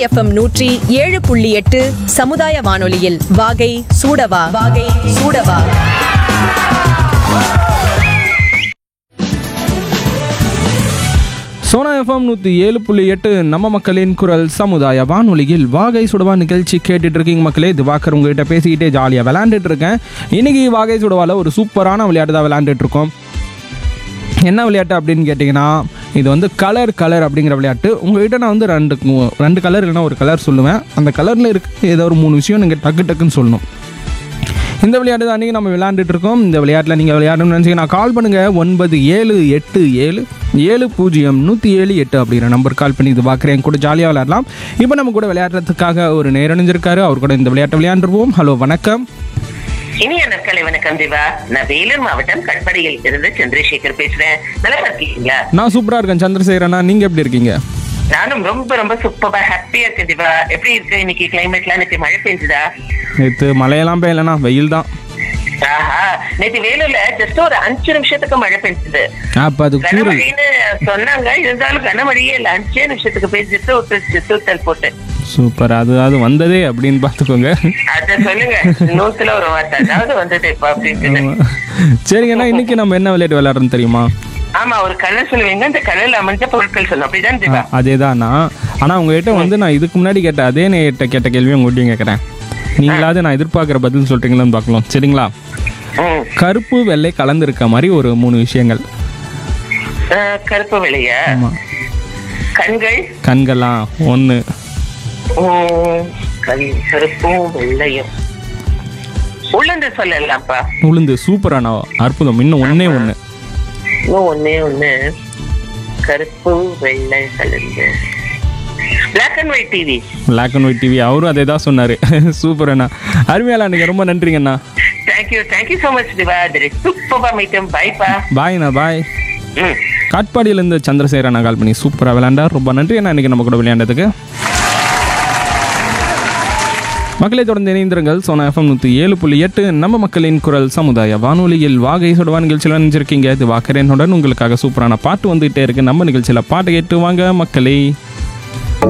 FM நூற்றி ஏழு புள்ளி எட்டு சமுதாய வானொலியில் வாகை சூடவா வாகை சூடவா சோனா எஃப்எம் நூற்றி ஏழு புள்ளி எட்டு நம்ம மக்களின் குரல் சமுதாய வானொலியில் வாகை சுடவா நிகழ்ச்சி கேட்டுட்டு இருக்கீங்க மக்களே திவாகர் உங்ககிட்ட பேசிக்கிட்டே ஜாலியாக விளையாண்டுட்டு இருக்கேன் இன்னைக்கு வாகை சுடவால ஒரு சூப்பரான விளையாட்டு தான் விளையாண்டுட்டு இருக்கோம் என்ன விளையாட்டு அப்படின்னு கேட்டிங்கன்னா இது வந்து கலர் கலர் அப்படிங்கிற விளையாட்டு உங்ககிட்ட நான் வந்து ரெண்டு ரெண்டு கலர் இல்லைன்னா ஒரு கலர் சொல்லுவேன் அந்த கலரில் இருக்க ஏதோ ஒரு மூணு விஷயம் நீங்கள் டக்கு டக்குன்னு சொல்லணும் இந்த விளையாட்டு தான் அன்றைக்கி நம்ம விளையாண்டுட்டு இருக்கோம் இந்த விளையாட்டில் நீங்கள் விளையாடணும்னு நினச்சிங்கன்னா கால் பண்ணுங்கள் ஒன்பது ஏழு எட்டு ஏழு ஏழு பூஜ்ஜியம் நூற்றி ஏழு எட்டு அப்படிங்கிற நம்பர் கால் பண்ணி இது பார்க்குறேன் கூட ஜாலியாக விளையாடலாம் இப்போ நம்ம கூட விளையாடுறதுக்காக ஒரு நேரணிஞ்சிருக்காரு அவர் கூட இந்த விளையாட்டை விளையாண்டுருவோம் ஹலோ வணக்கம் இனிய நற்கலை வணக்கம் திவா நான் வேலூர் மாவட்டம் கட்படியில் இருந்து சந்திரசேகர் பேசுறேன் நல்லா இருக்கீங்களா நான் சூப்பராக இருக்கேன் சந்திரசேகரண்ணா நீங்கள் எப்படி இருக்கீங்க நானும் ரொம்ப ரொம்ப சூப்பரா ஹாப்பியா இருக்கேன் திவா எப்படி இருக்கு இன்னைக்கு கிளைமேட்லாம் நேற்று மழை பெஞ்சுதா நேற்று மழையெல்லாம் பெய்யலண்ணா வெயில் தான் ஆஹா நேற்று வேலூர்ல ஜஸ்ட் ஒரு அஞ்சு நிமிஷத்துக்கு மழை பெஞ்சுது அப்போ அது கூறல் கனமழைன்னு சொன்னாங்க இருந்தாலும் கனமழையே இல்ல அஞ்சே நிமிஷத்துக்கு பெஞ்சிட்டு ஒரு தூத்தல் போட்டு சூப்பர் அது அது வந்ததே அப்படின்னு பார்த்துக்கோங்க அத சொல்லுங்க நூத்துல ஒரு வார்த்தை அதாவது வந்தது இப்ப அப்படின்ட்டு சரிங்கண்ணா இன்னைக்கு நம்ம என்ன விளையாட்டு விளையாடுறோம் தெரியுமா ஆமா ஒரு கலர் சொல்லுவீங்க அந்த கலர்ல அமைஞ்ச பொருட்கள் சொல்லணும் அப்படிதான் திவா அதே தான்ண்ணா ஆனால் உங்ககிட்ட வந்து நான் இதுக்கு முன்னாடி கேட்ட அதே நேட்ட கேட்ட கேள்வி உங்கள்கிட்டயும் கேட்குறேன் நீங்களாவது நான் எதிர்பார்க்குற பதில் சொல்கிறீங்களான்னு பார்க்கலாம் சரிங்களா ம். கருப்பு வெள்ளை கலந்துருக்க மாதிரி ஒரு மூணு விஷயங்கள் அஹ், கருப்பு வெளிய ஆமாம் கண்கள் கண்கள்லாம் ஒன்று உம், கண் கருப்பும் வெள்ளையும் உளுந்து சொல்லலாம்ப்பா உளுந்து சூப்பராண்ணா அற்புதம் இன்னும் ஒன்றே ஒன்று இன்னும் ஒண்ணே ஒண்ணு கருப்பு வெள்ளை கலந்து black and white TV black and white TV அவரும் அதே தான் சொன்னார் சூப்பரண்ணா அருமையாளா நீங்கள் ரொம்ப நன்றிங்கண்ணா தேங்க்யூ தேங்க்யூ சோ மச் திவா தெர் இஸ் சூப்பர் மீட்டம் பைப்பா பாய்ண்ணா பாய் ம் காட்பாடியிலேருந்து சந்திரசேகரண்ணா கால் பண்ணி சூப்பராக விளையாண்டார் ரொம்ப நன்றி அண்ணா இன்றைக்கி நம்ம கூட விளையாண்டதுக்கு மக்களை தொடர்ந்து இணைந்திருங்கள் சோனா எஃப்எம் நூற்றி ஏழு புள்ளி எட்டு நம்ம மக்களின் குரல் சமுதாய வானொலியில் வாகை சுடவா நிகழ்ச்சியில் நினைஞ்சிருக்கீங்க இது வாக்கரேனுடன் உங்களுக்காக சூப்பரான பாட்டு வந்துகிட்டே இருக்கு நம்ம நிகழ்ச்சியில் பாட்டு கேட்டு வாங்க மக்களே